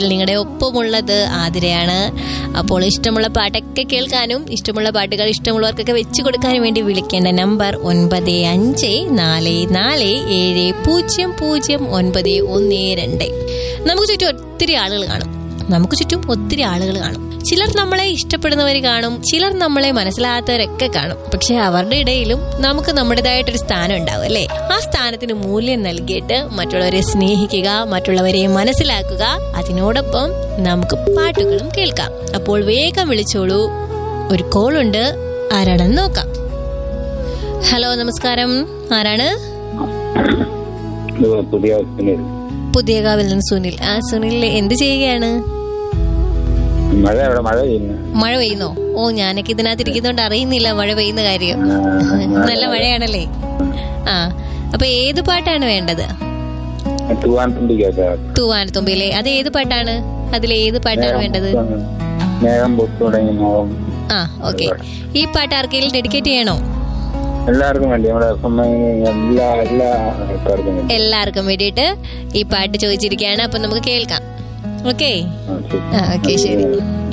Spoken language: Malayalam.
നിങ്ങളുടെ ഒപ്പമുള്ളത് ആതിരയാണ് അപ്പോൾ ഇഷ്ടമുള്ള പാട്ടൊക്കെ കേൾക്കാനും ഇഷ്ടമുള്ള പാട്ടുകൾ ഇഷ്ടമുള്ളവർക്കൊക്കെ വെച്ചു കൊടുക്കാനും വേണ്ടി വിളിക്കേണ്ട നമ്പർ ഒൻപത് അഞ്ച് നാല് നാല് ഏഴ് പൂജ്യം പൂജ്യം ഒൻപത് ഒന്ന് രണ്ട് നമുക്ക് ചുറ്റും ഒത്തിരി ആളുകൾ കാണും നമുക്ക് ചുറ്റും ഒത്തിരി ആളുകൾ കാണും ചിലർ നമ്മളെ ഇഷ്ടപ്പെടുന്നവർ കാണും ചിലർ നമ്മളെ മനസ്സിലാകാത്തവരൊക്കെ കാണും പക്ഷെ അവരുടെ ഇടയിലും നമുക്ക് നമ്മുടേതായിട്ടൊരു സ്ഥാനം ഉണ്ടാവും അല്ലേ ആ സ്ഥാനത്തിന് മൂല്യം നൽകിയിട്ട് മറ്റുള്ളവരെ സ്നേഹിക്കുക മറ്റുള്ളവരെ മനസ്സിലാക്കുക അതിനോടൊപ്പം നമുക്ക് പാട്ടുകളും കേൾക്കാം അപ്പോൾ വേഗം വിളിച്ചോളൂ ഒരു കോളുണ്ട് ആരാണെന്ന് നോക്കാം ഹലോ നമസ്കാരം ആരാണ് ഇത് പുതിയ സുനിൽ പുതിയകാവിൽ നിന്ന് സുനിൽ ആ സുനിൽ എന്ത് ചെയ്യുകയാണ് മഴ അവിടെ മഴ പെയ്യുന്നു മഴ പെയ്യുന്നോ ഓ ഞാനൊക്കെ ഇതിനകത്ത് ഇരിക്കുന്നോണ്ട് അറിയുന്നില്ല മഴ പെയ്യുന്ന കാര്യം നല്ല മഴയാണല്ലേ ആ അപ്പൊ ഏത് പാട്ടാണ് വേണ്ടത് തൂവാൻതുമ്പി കേൾക്കാം തൂവാനത്തുമ്പിലെ അത് ഏത് പാട്ടാണ് അതിൽ ഏത് പാട്ടാണ് വേണ്ടത് മേഘം പൊത്തു തുടങ്ങി മോഹം ആ ഓക്കെ ഈ പാട്ട് ആർക്കെങ്കിലും ഡെഡിക്കേറ്റ് ചെയ്യണോ എല്ലാവർക്കും വേണ്ടി നമ്മുടെ എഫ് എം എല്ലാ എല്ലാ ആൾക്കാർക്കും വേണ്ടി എല്ലാവർക്കും വേണ്ടിയിട്ട് ഈ പാട്ട് ചോദിച്ചിരിക്കുകയാണ് അപ്പൊ നമുക്ക് കേൾക്കാം ഓക്കെ ആ, ശരി. ആ ഓക്കെ ശരി